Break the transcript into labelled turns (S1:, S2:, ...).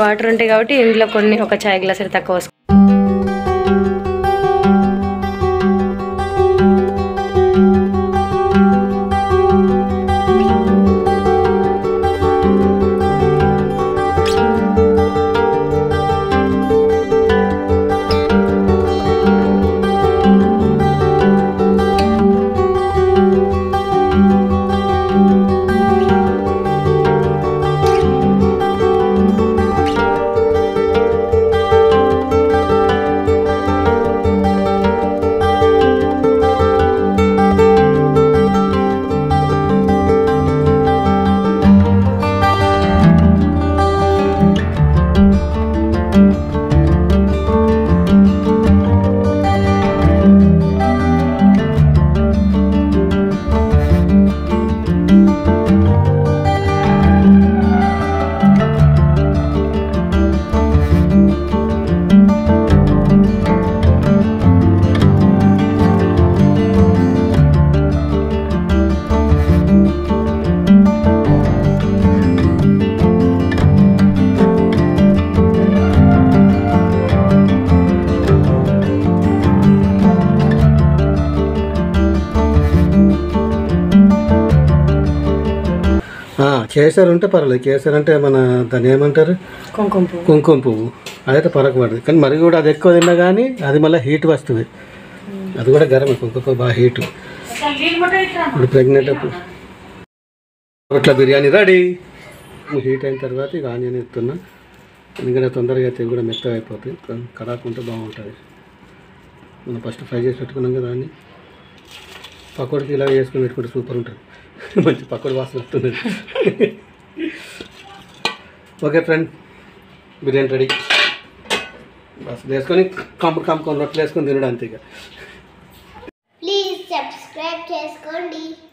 S1: water ఉంటాయి కాబట్టి ఇందులో కొన్ని ఒక చాయ్ గ్లాస్ తక్కువ పోసుకో
S2: ఆ, కేసరి ఉంటే పర్వాలేదు కేసరి అంటే మన దాన్ని ఏమంటారు
S1: కుంకుమ పువ్వు
S2: కుంకుమ పువ్వు అదైతే పడకపడదు కానీ మరి కూడా అది ఎక్కువ తిన్నా కానీ అది మళ్ళీ హీట్ వస్తుంది అది కూడా గరమే కుంకుమ పువ్వు బాగా హీట్ ఇప్పుడు ప్రెగ్నెంట్ అప్పుడు ఇట్లా బిర్యానీ రెడీ హీట్ అయిన తర్వాత ఇక ఆనియన్ ఎత్తున్నా ఎందుకంటే తొందరగా అయితే ఇవి కూడా మెత్తగా అయిపోతాయి కానీ కడాకుంటే బాగుంటుంది మనం ఫస్ట్ ఫ్రై చేసి పెట్టుకున్నాం కదా దాన్ని పకోడికి ఇలా వేసుకొని పెట్టుకుంటే సూపర్ ఉంటుంది మంచి పకోడి వాసన వస్తుంది okay friend biryani ready bus వేసుకొని కంపు కంపు రొట్టెలు వేసుకొని తినడం అంతే ఇక
S3: ప్లీజ్ సబ్స్క్రైబ్ చేసుకోండి